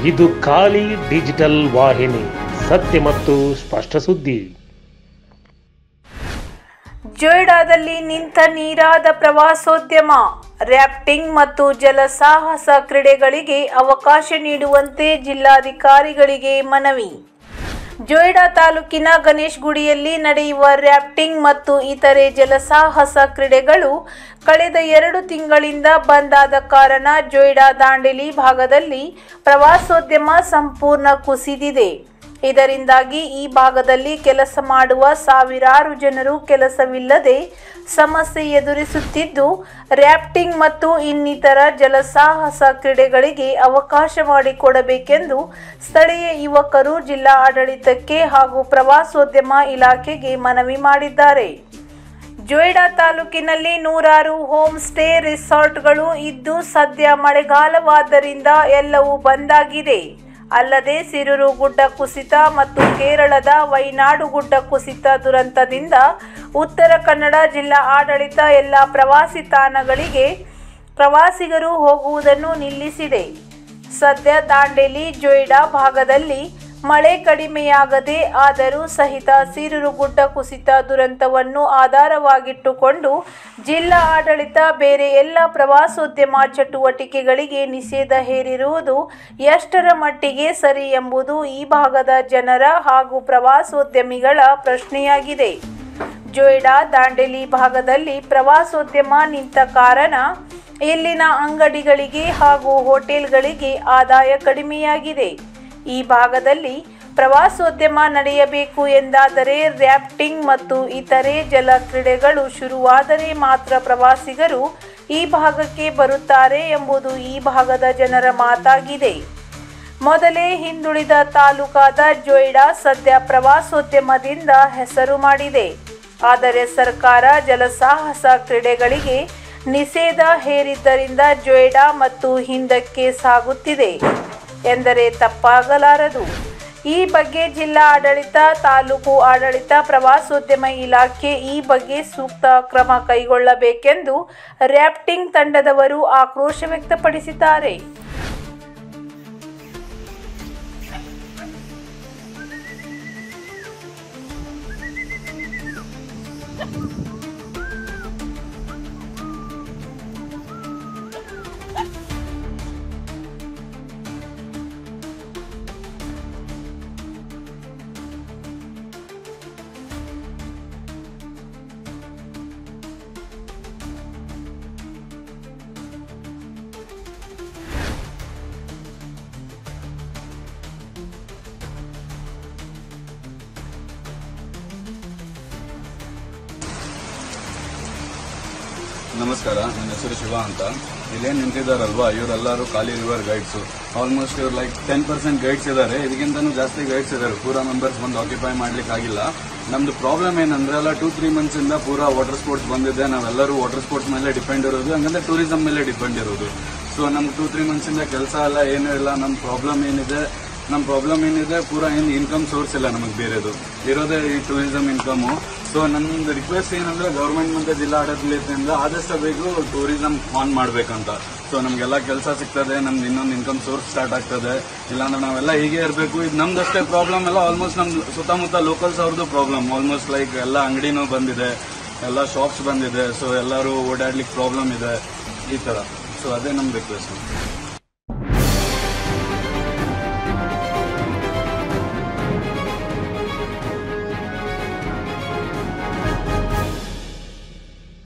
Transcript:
ಇದು ಖಾಲಿ ಡಿಜಿಟಲ್ ವಾಹಿನಿ ಸತ್ಯ ಮತ್ತು ಸ್ಪಷ್ಟ ಸುದ್ದಿ ಜೊಯ್ಡಾದಲ್ಲಿ ನಿಂತ ನೀರಾದ ಪ್ರವಾಸೋದ್ಯಮ ರ್ಯಾಫ್ಟಿಂಗ್ ಮತ್ತು ಜಲಸಾಹಸ ಕ್ರೀಡೆಗಳಿಗೆ ಅವಕಾಶ ನೀಡುವಂತೆ ಜಿಲ್ಲಾಧಿಕಾರಿಗಳಿಗೆ ಮನವಿ ಜೊಯ್ಡಾ ತಾಲೂಕಿನ ಗಣೇಶ್ ಗುಡಿಯಲ್ಲಿ ನಡೆಯುವ ರ್ಯಾಫ್ಟಿಂಗ್ ಮತ್ತು ಇತರೆ ಜಲಸಾಹಸ ಕ್ರೀಡೆಗಳು ಕಳೆದ ಎರಡು ತಿಂಗಳಿಂದ ಬಂದಾದ ಕಾರಣ ಜೊಯ್ಡಾ ದಾಂಡೇಲಿ ಭಾಗದಲ್ಲಿ ಪ್ರವಾಸೋದ್ಯಮ ಸಂಪೂರ್ಣ ಕುಸಿದಿದೆ ಇದರಿಂದಾಗಿ ಈ ಭಾಗದಲ್ಲಿ ಕೆಲಸ ಮಾಡುವ ಸಾವಿರಾರು ಜನರು ಕೆಲಸವಿಲ್ಲದೆ ಸಮಸ್ಯೆ ಎದುರಿಸುತ್ತಿದ್ದು ರ್ಯಾಫ್ಟಿಂಗ್ ಮತ್ತು ಇನ್ನಿತರ ಜಲಸಾಹಸ ಕ್ರೀಡೆಗಳಿಗೆ ಅವಕಾಶ ಮಾಡಿಕೊಡಬೇಕೆಂದು ಸ್ಥಳೀಯ ಯುವಕರು ಜಿಲ್ಲಾ ಆಡಳಿತಕ್ಕೆ ಹಾಗೂ ಪ್ರವಾಸೋದ್ಯಮ ಇಲಾಖೆಗೆ ಮನವಿ ಮಾಡಿದ್ದಾರೆ ಜೊಯ್ಡಾ ತಾಲೂಕಿನಲ್ಲಿ ನೂರಾರು ಹೋಮ್ ಸ್ಟೇ ರಿಸಾರ್ಟ್ಗಳು ಇದ್ದು ಸದ್ಯ ಮಳೆಗಾಲವಾದ್ದರಿಂದ ಎಲ್ಲವೂ ಬಂದಾಗಿದೆ ಅಲ್ಲದೆ ಸಿರೂರು ಗುಡ್ಡ ಕುಸಿತ ಮತ್ತು ಕೇರಳದ ವೈನಾಡು ಗುಡ್ಡ ಕುಸಿತ ದುರಂತದಿಂದ ಉತ್ತರ ಕನ್ನಡ ಜಿಲ್ಲಾ ಆಡಳಿತ ಎಲ್ಲ ಪ್ರವಾಸಿ ತಾಣಗಳಿಗೆ ಪ್ರವಾಸಿಗರು ಹೋಗುವುದನ್ನು ನಿಲ್ಲಿಸಿದೆ ಸದ್ಯ ದಾಂಡೇಲಿ ಜೊಯ್ಡಾ ಭಾಗದಲ್ಲಿ ಮಳೆ ಕಡಿಮೆಯಾಗದೆ ಆದರೂ ಸಹಿತ ಸಿರೂರು ಗುಡ್ಡ ಕುಸಿತ ದುರಂತವನ್ನು ಆಧಾರವಾಗಿಟ್ಟುಕೊಂಡು ಜಿಲ್ಲಾ ಆಡಳಿತ ಬೇರೆ ಎಲ್ಲ ಪ್ರವಾಸೋದ್ಯಮ ಚಟುವಟಿಕೆಗಳಿಗೆ ನಿಷೇಧ ಹೇರಿರುವುದು ಎಷ್ಟರ ಮಟ್ಟಿಗೆ ಸರಿ ಎಂಬುದು ಈ ಭಾಗದ ಜನರ ಹಾಗೂ ಪ್ರವಾಸೋದ್ಯಮಿಗಳ ಪ್ರಶ್ನೆಯಾಗಿದೆ ಜೊಯ್ಡಾ ದಾಂಡೇಲಿ ಭಾಗದಲ್ಲಿ ಪ್ರವಾಸೋದ್ಯಮ ನಿಂತ ಕಾರಣ ಇಲ್ಲಿನ ಅಂಗಡಿಗಳಿಗೆ ಹಾಗೂ ಹೋಟೆಲ್ಗಳಿಗೆ ಆದಾಯ ಕಡಿಮೆಯಾಗಿದೆ ಈ ಭಾಗದಲ್ಲಿ ಪ್ರವಾಸೋದ್ಯಮ ನಡೆಯಬೇಕು ಎಂದಾದರೆ ರ್ಯಾಫ್ಟಿಂಗ್ ಮತ್ತು ಇತರೆ ಜಲ ಕ್ರೀಡೆಗಳು ಶುರುವಾದರೆ ಮಾತ್ರ ಪ್ರವಾಸಿಗರು ಈ ಭಾಗಕ್ಕೆ ಬರುತ್ತಾರೆ ಎಂಬುದು ಈ ಭಾಗದ ಜನರ ಮಾತಾಗಿದೆ ಮೊದಲೇ ಹಿಂದುಳಿದ ತಾಲೂಕಾದ ಜೊಯ್ಡಾ ಸದ್ಯ ಪ್ರವಾಸೋದ್ಯಮದಿಂದ ಹೆಸರು ಮಾಡಿದೆ ಆದರೆ ಸರ್ಕಾರ ಜಲಸಾಹಸ ಕ್ರೀಡೆಗಳಿಗೆ ನಿಷೇಧ ಹೇರಿದ್ದರಿಂದ ಜೊಯ್ಡಾ ಮತ್ತು ಹಿಂದಕ್ಕೆ ಸಾಗುತ್ತಿದೆ ಎಂದರೆ ತಪ್ಪಾಗಲಾರದು ಈ ಬಗ್ಗೆ ಜಿಲ್ಲಾ ಆಡಳಿತ ತಾಲೂಕು ಆಡಳಿತ ಪ್ರವಾಸೋದ್ಯಮ ಇಲಾಖೆ ಈ ಬಗ್ಗೆ ಸೂಕ್ತ ಕ್ರಮ ಕೈಗೊಳ್ಳಬೇಕೆಂದು ರ್ಯಾಫ್ಟಿಂಗ್ ತಂಡದವರು ಆಕ್ರೋಶ ವ್ಯಕ್ತಪಡಿಸಿದ್ದಾರೆ ನಮಸ್ಕಾರ ನನ್ನ ಹೆಸರು ಶಿವ ಅಂತ ಇಲ್ಲೇನು ನಿಂತಿದ್ದಾರಲ್ವಾ ಇವರೆಲ್ಲರೂ ಖಾಲಿ ರಿವರ್ ಗೈಡ್ಸ್ ಆಲ್ಮೋಸ್ಟ್ ಇವ್ರು ಲೈಕ್ ಟೆನ್ ಪರ್ಸೆಂಟ್ ಗೈಡ್ಸ್ ಇದ್ದಾರೆ ಇದಕ್ಕಿಂತನೂ ಜಾಸ್ತಿ ಗೈಡ್ಸ್ ಇದ್ದಾರೆ ಪೂರಾ ಮೆಂಬರ್ಸ್ ಬಂದು ಆಕ್ಯುಪೈ ಮಾಡ್ಲಿಕ್ಕೆ ಆಗಿಲ್ಲ ನಮ್ದು ಪ್ರಾಬ್ಲಮ್ ಏನಂದ್ರೆ ಎಲ್ಲ ಟೂ ತ್ರೀ ಮಂತ್ಸ್ ಇಂದ ಪೂರಾ ವಾಟರ್ ಸ್ಪೋರ್ಟ್ಸ್ ಬಂದಿದೆ ನಾವೆಲ್ಲರೂ ವಾಟರ್ ಸ್ಪೋರ್ಟ್ಸ್ ಮೇಲೆ ಡಿಪೆಂಡ್ ಇರೋದು ಹಂಗಂದ್ರೆ ಟೂರಿಸಂ ಮೇಲೆ ಡಿಪೆಂಡ್ ಇರೋದು ಸೊ ನಮ್ಗೆ ಟೂ ತ್ರೀ ಮಂತ್ಸ್ ಇಂದ ಕೆಲಸ ಎಲ್ಲ ಏನೂ ಇಲ್ಲ ನಮ್ಮ ಪ್ರಾಬ್ಲಮ್ ಏನಿದೆ ನಮ್ಮ ಪ್ರಾಬ್ಲಮ್ ಏನಿದೆ ಪೂರಾ ಏನು ಇನ್ಕಮ್ ಸೋರ್ಸ್ ಇಲ್ಲ ನಮಗೆ ಬೇರೆದು ಇರೋದೇ ಈ ಟೂರಿಸಂ ಇನ್ಕಮು ಸೊ ನಮ್ದು ರಿಕ್ವೆಸ್ಟ್ ಏನಂದ್ರೆ ಗೌರ್ಮೆಂಟ್ ಮತ್ತೆ ಜಿಲ್ಲಾ ಆಡಳಿತದಿಂದ ಆದಷ್ಟು ಬೇಗ ಟೂರಿಸಂ ಆನ್ ಮಾಡ್ಬೇಕಂತ ಸೊ ನಮ್ಗೆಲ್ಲ ಕೆಲಸ ಸಿಗ್ತದೆ ನಮ್ದು ಇನ್ನೊಂದು ಇನ್ಕಮ್ ಸೋರ್ಸ್ ಸ್ಟಾರ್ಟ್ ಆಗ್ತದೆ ಇಲ್ಲಾಂದ್ರೆ ನಾವೆಲ್ಲ ಹೀಗೆ ಇರಬೇಕು ಇದು ನಮ್ದಷ್ಟೇ ಪ್ರಾಬ್ಲಮ್ ಎಲ್ಲ ಆಲ್ಮೋಸ್ಟ್ ನಮ್ ಸುತ್ತಮುತ್ತ ಲೋಕಲ್ಸ್ ಅವ್ರದ್ದು ಪ್ರಾಬ್ಲಮ್ ಆಲ್ಮೋಸ್ಟ್ ಲೈಕ್ ಎಲ್ಲ ಅಂಗಡಿನೂ ಬಂದಿದೆ ಎಲ್ಲ ಶಾಪ್ಸ್ ಬಂದಿದೆ ಸೊ ಎಲ್ಲರೂ ಓಡಾಡ್ಲಿಕ್ಕೆ ಪ್ರಾಬ್ಲಮ್ ಇದೆ ಈ ತರ ಸೊ ಅದೇ ನಮ್ ರಿಕ್ವೆಸ್ಟ್